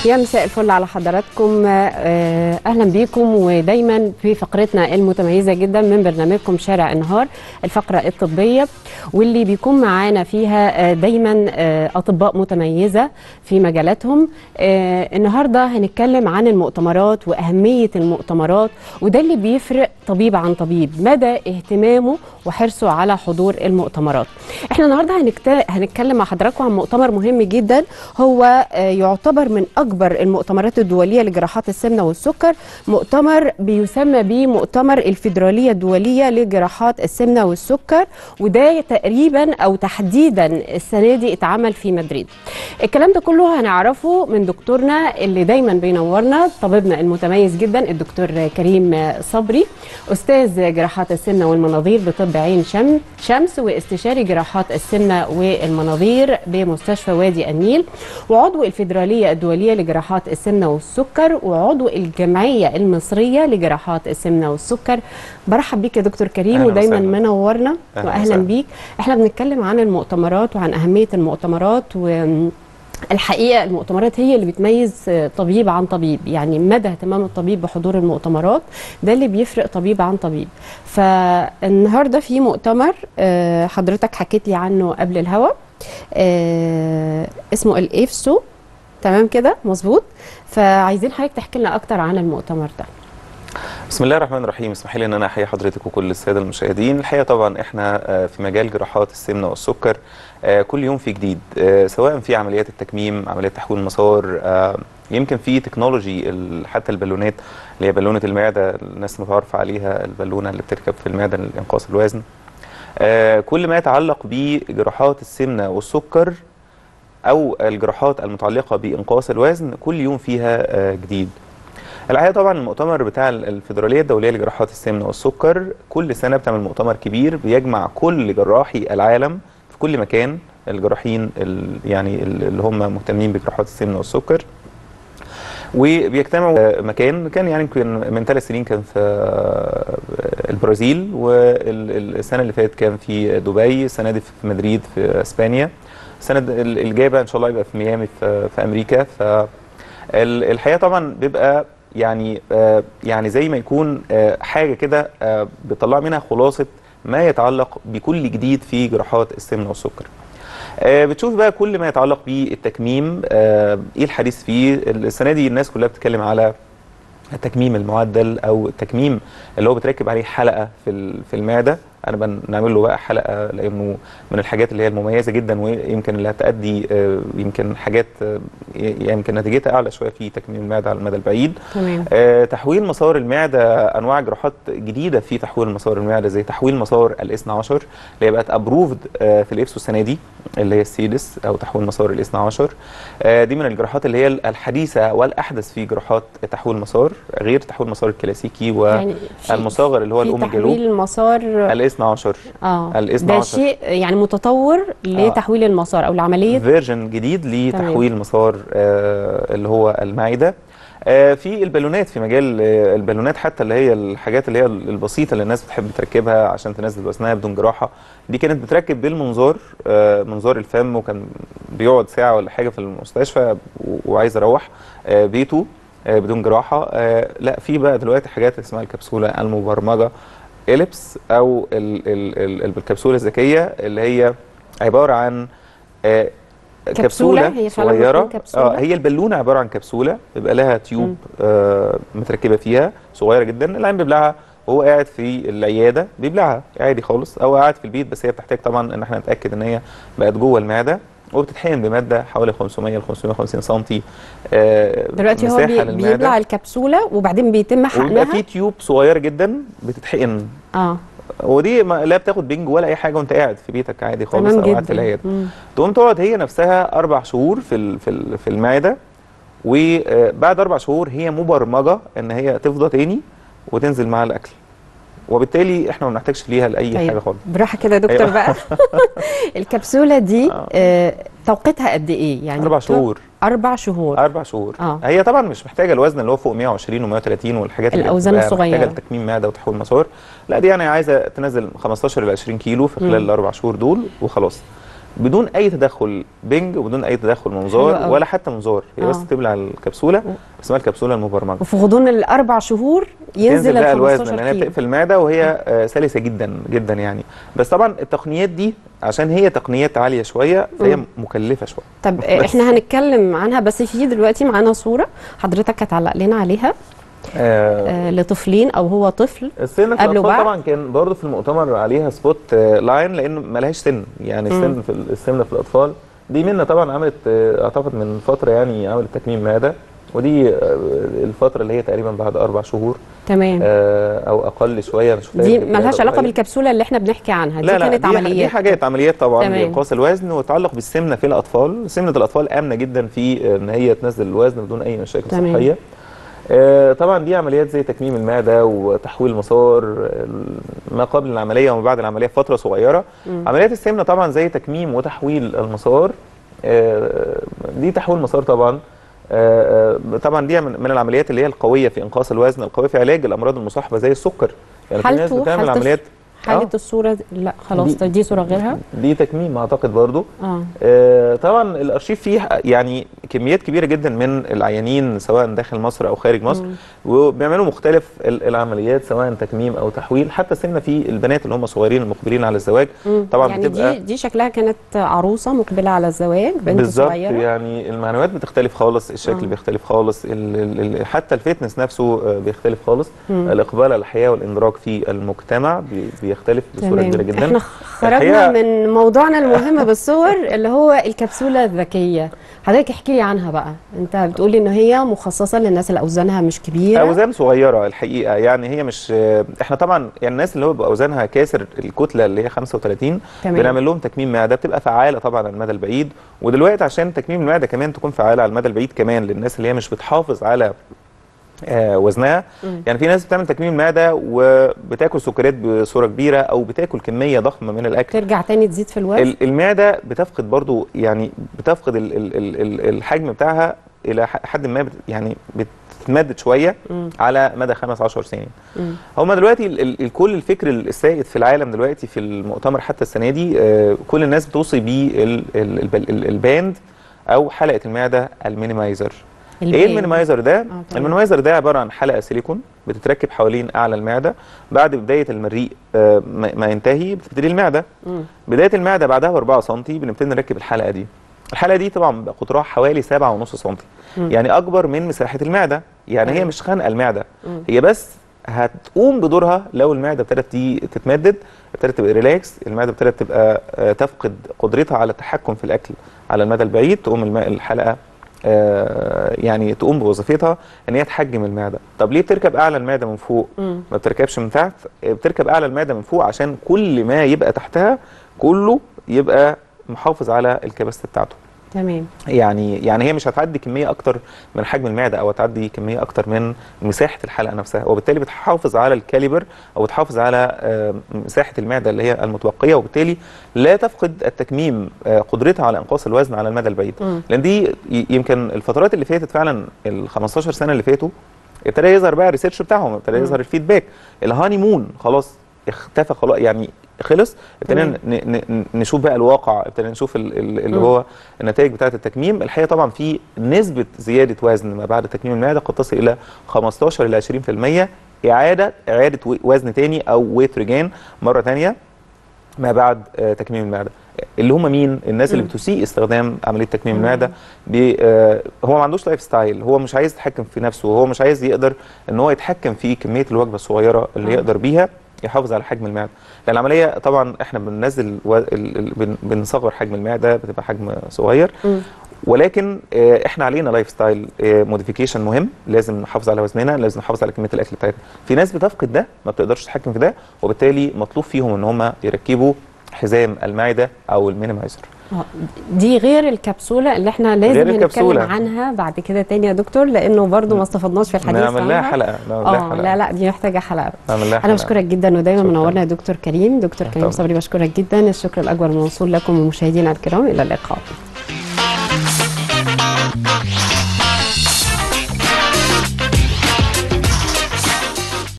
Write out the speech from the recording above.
يا مساء الفل على حضراتكم آه، اهلا بيكم ودايما في فقرتنا المتميزه جدا من برنامجكم شارع النهار الفقره الطبيه واللي بيكون معانا فيها آه، دايما آه، اطباء متميزه في مجالاتهم آه، النهارده هنتكلم عن المؤتمرات واهميه المؤتمرات وده اللي بيفرق طبيب عن طبيب مدى اهتمامه وحرصه على حضور المؤتمرات احنا النهارده هنكت- هنتكلم مع حضراتكم عن مؤتمر مهم جدا هو آه، يعتبر من اكبر المؤتمرات الدوليه لجراحات السمنه والسكر مؤتمر بيسمى بمؤتمر الفيدراليه الدوليه لجراحات السمنه والسكر وده تقريبا او تحديدا السنه دي اتعمل في مدريد الكلام ده كله هنعرفه من دكتورنا اللي دايما بينورنا طبيبنا المتميز جدا الدكتور كريم صبري استاذ جراحات السمنه والمناظير بطب عين شم شمس واستشاري جراحات السمنه والمناظير بمستشفى وادي النيل وعضو الفيدراليه الدوليه لجراحات السمنه والسكر وعضو الجمعيه المصريه لجراحات السمنه والسكر برحب بيك يا دكتور كريم أهلا ودايما وسهلا. منورنا أهلا واهلا وسهلا. بيك احنا بنتكلم عن المؤتمرات وعن اهميه المؤتمرات و الحقيقه المؤتمرات هي اللي بتميز طبيب عن طبيب يعني مدى اهتمام الطبيب بحضور المؤتمرات ده اللي بيفرق طبيب عن طبيب فالنهارده في مؤتمر آه، حضرتك حكيت لي عنه قبل الهوا آه، اسمه الايفسو تمام كده مظبوط فعايزين حضرتك تحكي لنا اكتر عن المؤتمر ده بسم الله الرحمن الرحيم اسمح لي ان انا احيي حضرتك وكل الساده المشاهدين الحقيقه طبعا احنا آه، في مجال جراحات السمنه والسكر آه، كل يوم في جديد آه، سواء في عمليات التكميم عمليات تحويل المسار آه، يمكن في تكنولوجي ال- حتى البالونات اللي هي بالونه المعده الناس متعارفه عليها البالونه اللي بتركب في المعده لانقاص الوزن آه، كل ما يتعلق بجراحات السمنه والسكر او الجراحات المتعلقه بانقاص الوزن كل يوم فيها آه، جديد الحقيقه طبعا المؤتمر بتاع الفيدراليه الدوليه لجراحات السمنه والسكر كل سنه بتعمل مؤتمر كبير بيجمع كل جراحي العالم في كل مكان الجراحين ال- يعني ال- اللي هم مهتمين بجراحات السمنه والسكر وبيجتمعوا آه، مكان كان يعني يمكن من ثلاث سنين كان في آه، البرازيل والسنه اللي فاتت كان في دبي السنه دي في مدريد في اسبانيا السنه ال- الجايه ان شاء الله يبقى في ميامي في, في امريكا ف ال- الحقيقه طبعا بيبقى يعني آه يعني زي ما يكون آه حاجه كده آه بيطلع منها خلاصه ما يتعلق بكل جديد في جراحات السمنه والسكر. آه بتشوف بقى كل ما يتعلق بالتكميم آه ايه الحديث فيه السنه دي الناس كلها بتتكلم على التكميم المعدل او التكميم اللي هو بتركب عليه حلقه في ال- في المعده انا بنعمل له بقى حلقه لانه من الحاجات اللي هي المميزه جدا ويمكن اللي هتأدي آه، يمكن حاجات آه، يمكن نتيجتها اعلى شويه في تكميم المعده على المدى البعيد تمام آه، تحويل مسار المعده انواع جراحات جديده في تحويل مسار المعده زي تحويل مسار الاثنى عشر اللي هي بقت ابروفد في الابسو السنه دي اللي هي السيدس او تحويل مسار الاثنى عشر آه، دي من الجراحات اللي هي الحديثه والاحدث في جراحات تحويل مسار غير تحويل مسار الكلاسيكي يعني في- والمصاغر اللي هو في الاوميجا تحويل لوب المسار الاثنى عشر اه الاثنى ده عشر. شيء يعني متطور لتحويل المسار او لعمليه فيرجن جديد لتحويل مسار آه اللي هو المعده آه في البالونات في مجال آه البالونات حتى اللي هي الحاجات اللي هي البسيطه اللي الناس بتحب تركبها عشان تنزل وزنها بدون جراحه دي كانت بتركب بالمنظار آه منظار الفم وكان بيقعد ساعه ولا حاجه في المستشفى و- وعايز يروح آه بيته آه بدون جراحه آه لا في بقى دلوقتي حاجات اسمها الكبسوله المبرمجه اليبس او ال ال ال الكبسوله الذكيه اللي هي عباره عن آه كبسولة، هي فعلا صغيره بتكون كبسولة؟ اه هي البالونه عباره عن كبسوله بيبقى لها تيوب آه متركبه فيها صغيره جدا العين بيبلعها وهو قاعد في العياده بيبلعها عادي خالص او قاعد في البيت بس هي بتحتاج طبعا ان احنا نتاكد ان هي بقت جوه المعده وبتتحقن بماده حوالي 500 ل 550 سم آه دلوقتي هو مساحة بي- للمعدة. بيبلع الكبسوله وبعدين بيتم ويبقى حقنها في تيوب صغيره جدا بتتحقن اه ودي ما لا بتاخد بنج ولا اي حاجه وانت قاعد في بيتك عادي خالص تمام او قاعد في جدا العياده مم. تقوم تقعد هي نفسها اربع شهور في ال- في ال- في المعده وبعد اربع شهور هي مبرمجه ان هي تفضى تاني وتنزل مع الاكل وبالتالي احنا ما بنحتاجش ليها لاي طيب. حاجه خالص براحه كده يا دكتور أيوة. بقى الكبسوله دي آه. آه توقيتها قد ايه يعني اربع بتو- شهور اربع شهور اربع شهور آه. هي طبعا مش محتاجه الوزن اللي هو فوق 120 و130 والحاجات اللي الأوزان بتبقى الصغيرة. محتاجه لتكميم معده وتحويل مسار لا دي يعني عايزه تنزل 15 ل 20 كيلو في خلال مم. الاربع شهور دول وخلاص بدون اي تدخل بنج وبدون اي تدخل حلو منظار أوي. ولا حتى منظار هي بس آه. تبلع الكبسوله اسمها الكبسوله المبرمجه وفي غضون الاربع شهور تنزل ينزل بقى ال الوزن 15 لان هي كيلو بتقفل المعده وهي آه، سلسه جدا جدا يعني بس طبعا التقنيات دي عشان هي تقنيات عاليه شويه فهي مم. مكلفه شويه طب بس. احنا هنتكلم عنها بس في دلوقتي معانا صوره حضرتك هتعلق لنا عليها آه آه لطفلين او هو طفل السن في قبل الاطفال وبعد؟ طبعا كان برضه في المؤتمر عليها سبوت آه، لاين لان ما لهاش سن يعني مم. السن في ال- السمنه في الاطفال دي منا طبعا عملت آه، اعتقد من فتره يعني عملت تكميم معده ودي آه، الفتره اللي هي تقريبا بعد اربع شهور تمام آه، او اقل شويه مش فاكر دي كده ملهاش علاقه قريب. بالكبسوله اللي احنا بنحكي عنها دي لا لا كانت دي, دي عمليات حاجات عمليات طبعا تمام. لانقاص الوزن وتعلق بالسمنه في الاطفال سمنه الاطفال امنه جدا في ان هي تنزل الوزن بدون اي مشاكل تمام. صحيه آه، طبعا دي عمليات زي تكميم المعده وتحويل المسار ما قبل العمليه وما بعد العمليه فتره صغيره مم. عمليات السمنه طبعا زي تكميم وتحويل المسار آه، دي تحويل مسار طبعا آه، آه، طبعا دي من من العمليات اللي هي القويه في انقاص الوزن القويه في علاج الامراض المصاحبه زي السكر يعني في ناس حالته- بتعمل حالة عمليات حاله آه. الصوره دي- لا خلاص دي- دي صوره غيرها دي تكميم اعتقد برضو اه آه، طبعا الارشيف فيه يعني كميات كبيره جدا من العيانين سواء داخل مصر او خارج مصر مم. وبيعملوا مختلف ال- العمليات سواء تكميم او تحويل حتى سمنه في البنات اللي هم صغيرين المقبلين على الزواج مم. طبعا يعني بتبقى دي دي شكلها كانت عروسه مقبله على الزواج بنت بالظبط صغيره يعني المعنويات بتختلف خالص الشكل آه. بيختلف خالص ال ال ال حتى الفتنس نفسه آه، بيختلف خالص مم. الاقبال على الحياه والادراك في المجتمع بي- بيختلف بصوره تمام كبيره جدا احنا خرجنا الحقيقة- من موضوعنا المهم بالصور اللي هو الكبسوله الذكيه حضرتك احكي لي عنها بقى انت بتقولي ان هي مخصصه للناس اللي اوزانها مش كبيره اوزان صغيره الحقيقه يعني هي مش احنا طبعا يعني الناس اللي هو بيبقى اوزانها كاسر الكتله اللي هي 35 تمام. بنعمل لهم تكميم معده بتبقى فعاله طبعا على المدى البعيد ودلوقتي عشان تكميم المعده كمان تكون فعاله على المدى البعيد كمان للناس اللي هي مش بتحافظ على آه وزنها مم. يعني في ناس بتعمل تكميم المعده وبتاكل سكريات بصوره كبيره او بتاكل كميه ضخمه من الاكل ترجع تاني تزيد في الوزن ال- المعده بتفقد برضو يعني بتفقد ال ال ال ال الحجم بتاعها الى ح- حد ما بت يعني بتتمدد شويه مم. على مدى 15 سنين مم. هما دلوقتي ال- ال- الكل الفكر السائد في العالم دلوقتي في المؤتمر حتى السنه دي آه، كل الناس بتوصي بيه ال- ال- الب- ال- الباند او حلقه المعده المينيمايزر ايه البين. المينيمايزر ده تمام. المينيمايزر ده عباره عن حلقه سيليكون بتتركب حوالين اعلى المعده بعد بدايه المريء آه، ما ما ينتهي بتبتدي المعده مم. بدايه المعده بعدها ب 4 سم بنبتدي نركب الحلقه دي الحلقه دي طبعا بيبقى قطرها حوالي 7.5 سم مم. يعني اكبر من مساحه المعده يعني هي تمام. مش خانقه المعده مم. هي بس هتقوم بدورها لو المعده ابتدت دي تتمدد ابتدت تبقى ريلاكس المعده ابتدت تبقى آه، تفقد قدرتها على التحكم في الاكل على المدى البعيد تقوم الماء الحلقه آه، يعني تقوم بوظيفتها ان هي تحجم المعده طب ليه بتركب اعلى المعده من فوق مم. ما بتركبش من تحت آه، بتركب اعلى المعده من فوق عشان كل ما يبقى تحتها كله يبقى محافظ على الكباسه بتاعته تمام يعني يعني هي مش هتعدي كميه اكتر من حجم المعده او هتعدي كميه اكتر من مساحه الحلقه نفسها وبالتالي بتحافظ على الكاليبر او بتحافظ على آه، مساحه المعده اللي هي المتبقيه وبالتالي لا تفقد التكميم آه، قدرتها على انقاص الوزن على المدى البعيد مم. لان دي ي- يمكن الفترات اللي فاتت فعلا ال 15 سنه اللي فاتوا ابتدى يظهر بقى الريسيرش بتاعهم ابتدى مم. يظهر الفيدباك الهاني مون خلاص اختفى خلاص يعني خلص ابتدينا تمام. ن- ن- نشوف بقى الواقع ابتدينا نشوف ال- ال- اللي مم. هو النتائج بتاعه التكميم الحقيقه طبعا في نسبه زياده وزن ما بعد تكميم المعده قد تصل الى 15 الى 20% اعاده اعاده و- وزن تاني او ويت ريجين مره تانيه ما بعد آه، تكميم المعده اللي هم مين الناس اللي مم. بتسيء استخدام عمليه تكميم مم. المعده بي آه هو ما عندوش لايف ستايل هو مش عايز يتحكم في نفسه هو مش عايز يقدر ان هو يتحكم في كميه الوجبه الصغيره اللي آه. يقدر بيها يحافظ على حجم المعده لان العمليه طبعا احنا بننزل و... ال... ال... بن... بنصغر حجم المعده بتبقى حجم صغير مم. ولكن آه، احنا علينا لايف ستايل موديفيكيشن مهم لازم نحافظ على وزننا لازم نحافظ على كميه الاكل بتاعتنا في ناس بتفقد ده ما بتقدرش تتحكم في ده وبالتالي مطلوب فيهم ان هم يركبوا حزام المعده او المينيمايزر آه، دي غير الكبسوله اللي احنا لازم غير هنتكلم الكبسولة. عنها بعد كده تاني يا دكتور لانه برضو ما استفدناش في الحديث نعمل لها عنها. حلقه نعمل لها اه حلقه لا لا دي محتاجه حلقه نعمل لها انا حلقة. بشكرك جدا ودايما شكراً. منورنا يا دكتور كريم دكتور كريم طبعاً. صبري بشكرك جدا الشكر الاكبر موصول لكم مشاهدينا الكرام الى اللقاء